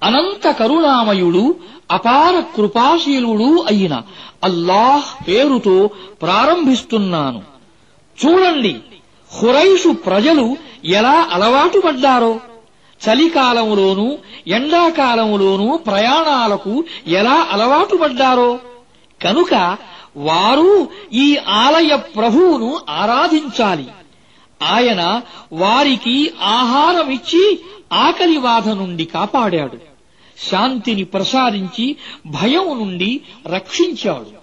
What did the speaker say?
అనంత కరుణామయుడు అపార కృపాశీలుడు అయిన అల్లాహ్ పేరుతో ప్రారంభిస్తున్నాను చూడండి హురైషు ప్రజలు ఎలా అలవాటు పడ్డారో చలికాలంలోనూ ఎండాకాలంలోనూ ప్రయాణాలకు ఎలా అలవాటు పడ్డారో కనుక వారు ఈ ఆలయ ప్రభువును ఆరాధించాలి ఆయన వారికి ఆహారమిచ్చి ఆకలి బాధ నుండి కాపాడాడు శాంతిని ప్రసాదించి భయం నుండి రక్షించాడు